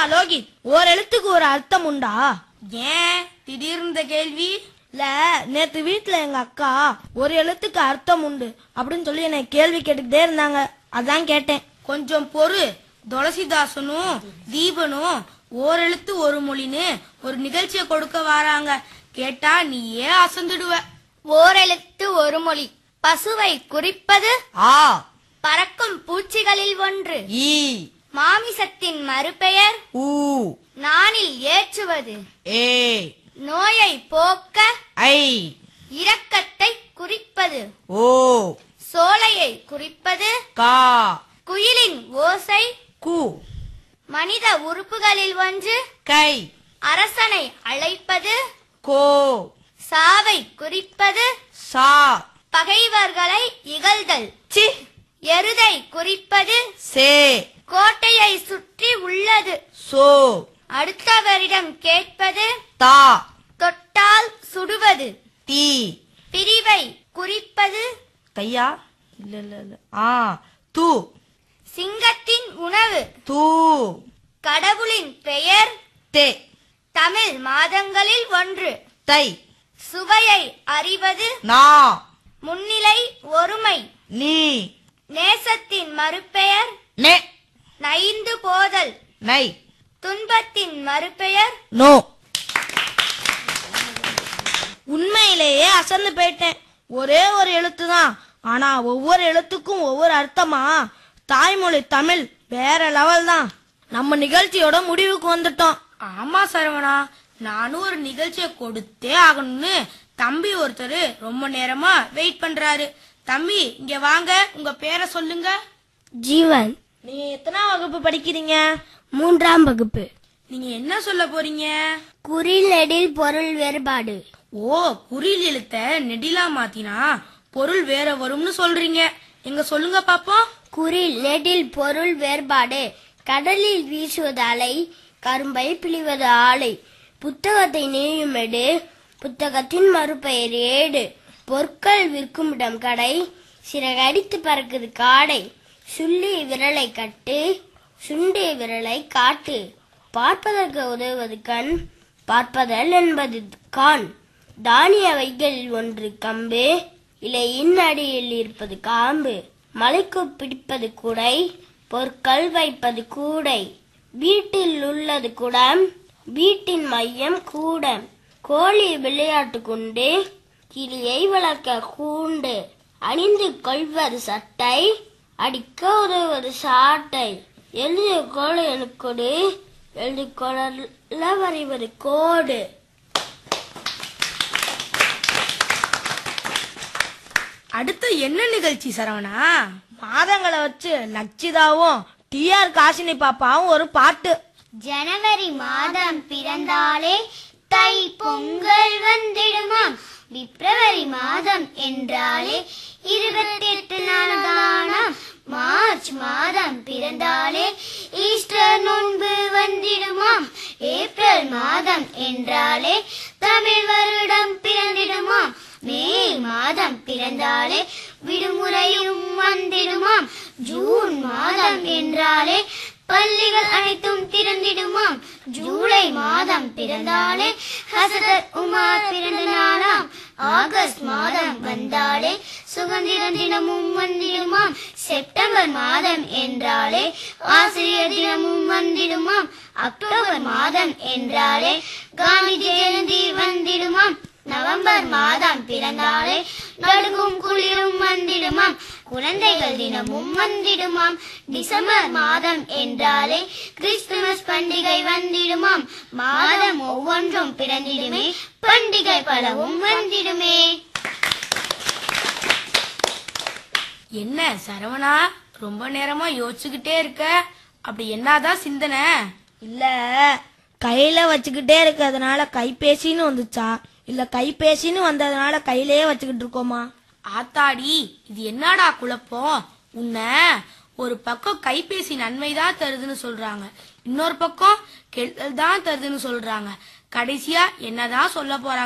லோகித் ஒரு எழுத்துக்கு ஒரு அர்த்தம் உண்டா ஏன் திடீர்னு இந்த கேள்வி இல்ல நேத்து வீட்ல எங்க அக்கா ஒரு எழுத்துக்கு அர்த்தம் உண்டு அப்படின்னு சொல்லி என்னை கேள்வி கேட்டுக்கிட்டே இருந்தாங்க அதான் கேட்டேன் கொஞ்சம் பொறு துளசிதாசனும் தீபனும் ஓரெழுத்து ஒரு மொழின்னு ஒரு நிகழ்ச்சியை கொடுக்க வராங்க கேட்டா நீ ஏன் அசந்துடுவ ஓரெழுத்து ஒரு மொழி பசுவை குறிப்பது ஆ பறக்கும் பூச்சிகளில் ஒன்று ஈ மாமிசத்தின் மறுபெயர் ஊ நானில் ஏற்றுவது ஏ நோயை போக்க ஐ இரக்கத்தை குறிப்பது ஓ சோலையை குறிப்பது கா குயிலின் ஓசை கு மனித உறுப்புகளில் ஒன்று கை அரசனை அழைப்பது கோ சாவை குறிப்பது சா பகைவர்களை இகழ்தல் சி எருதை குறிப்பது சே கோட்டையை சுற்றி உள்ளது சோ அடுத்தவரிடம் கேட்பது தா தொட்டால் சுடுவது தி பிரிவை குறிப்பது கையா இல்ல இல்ல இல்ல ஆ து சிங்கத்தின் உணவு தூ கடவுளின் பெயர் தே தமிழ் மாதங்களில் ஒன்று தை சுவையை அறிவது நா முன்னிலை ஒருமை நீ நேசத்தின் மறுபெயர் நெ நைந்து போதல் நை துன்பத்தின் மறுபெயர் நோ உண்மையிலேயே அசந்து போயிட்டேன் ஒரே ஒரு எழுத்து தான் ஆனா ஒவ்வொரு எழுத்துக்கும் ஒவ்வொரு அர்த்தமா தாய்மொழி தமிழ் வேற லெவல் தான் நம்ம நிகழ்ச்சியோட முடிவுக்கு வந்துட்டோம் ஆமா சரவணா நானும் ஒரு நிகழ்ச்சியை கொடுத்தே ஆகணும்னு தம்பி ஒருத்தர் ரொம்ப நேரமா வெயிட் பண்றாரு தம்பி இங்க வாங்க உங்க பேரை சொல்லுங்க ஜீவன் நீங்க எத்தனாம் வகுப்பு படிக்கிறீங்க மூன்றாம் வகுப்பு நீங்க என்ன சொல்ல போறீங்க குறிலெடில் பொருள் வேறுபாடு ஓ குறில் எழுத்த நெடிலா மாத்தினா பொருள் வேற வரும்னு சொல்றீங்க எங்க சொல்லுங்க பாப்போம் குறில் நெடில் பொருள் வேறுபாடு கடலில் வீசுவது அலை கரும்பை பிழிவது ஆலை புத்தகத்தை நீயுமெடு புத்தகத்தின் மறுபெயர் ஏடு பொற்கள் விற்குமிடம் கடை சிறகடித்து பறக்குது காடை சுள்ளி விரலை கட்டு சுண்டி விரலை காட்டு பார்ப்பதற்கு உதவுவது கண் பார்ப்பதல் என்பது கான் தானிய வைகளில் ஒன்று கம்பு இலையின் அடியில் இருப்பது காம்பு மலைக்கு பிடிப்பது குடை பொற்கள் வைப்பது கூடை வீட்டில் உள்ளது குடம் வீட்டின் மையம் கூடம் கோழி விளையாட்டு கொண்டு கிளியை வளர்க்க கூண்டு அணிந்து கொள்வது சட்டை அடிக்க உதவுவது சாட்டை எழுதிய கோடு எனக்கொடு எழுதி கொள்ள வரைவது கோடு அடுத்து என்ன நிகழ்ச்சி சரவணா மாதங்களை வச்சு லட்சிதாவும் டிஆர் காசினி பாப்பாவும் ஒரு பாட்டு ஜனவரி மாதம் பிறந்தாலே தை பொங்கல் வந்திடுமாம் பிப்ரவரி மாதம் என்றாலே இருபத்தி எட்டு நாள் தானாம் மார்ச் மாதம் பிறந்தாலே ஈஸ்டர் நோன்பு வந்திடுமாம் ஏப்ரல் மாதம் என்றாலே தமிழ் வருடம் பிறந்திடுமாம் மே மாதம் பிறந்தாலே விடுமுறையும் வந்திடுமாம் ஜூன் மாதம் என்றாலே பள்ளிகள் அனைத்தும் திறந்திடுமாம் ஜூலை மாதம் பிறந்தாலே ஹசரத் உமார் பிறந்த நாளாம் ஆகஸ்ட் மாதம் வந்தாலே சுதந்திர தினமும் வந்திடுமாம் செப்டம்பர் மாதம் என்றாலே ஆசிரியர் தினமும் வந்திடுமாம் அக்டோபர் மாதம் என்றாலே காந்தி ஜெயந்தி வந்திடுமாம் நவம்பர் மாதம் பிறந்தாலே நடுங்கும் குளிரும் வந்திடுமாம் குழந்தைகள் தினமும் வந்திடுமாம் டிசம்பர் மாதம் என்றாலே கிறிஸ்துமஸ் பண்டிகை வந்திடுமாம் மாதம் ஒவ்வொன்றும் பிறந்திடுமே பண்டிகை பலவும் வந்திடுமே என்ன சரவணா ரொம்ப நேரமா யோசிச்சுக்கிட்டே இருக்க அப்படி என்னதான் சிந்தனை இல்ல கையில வச்சுக்கிட்டே இருக்கிறதுனால கைபேசின்னு வந்துச்சா இல்ல கைபேசின்னு வந்ததுனால கையிலேயே வச்சுக்கிட்டு இருக்கோமா ஆத்தாடி இது என்னடா குழப்பம் உன்னை ஒரு பக்கம் கைபேசி நன்மை தான் தருதுன்னு சொல்றாங்க இன்னொரு பக்கம் கெடுதல் தான் தருதுன்னு சொல்றாங்க கடைசியா என்னதான் சொல்ல போறாங்க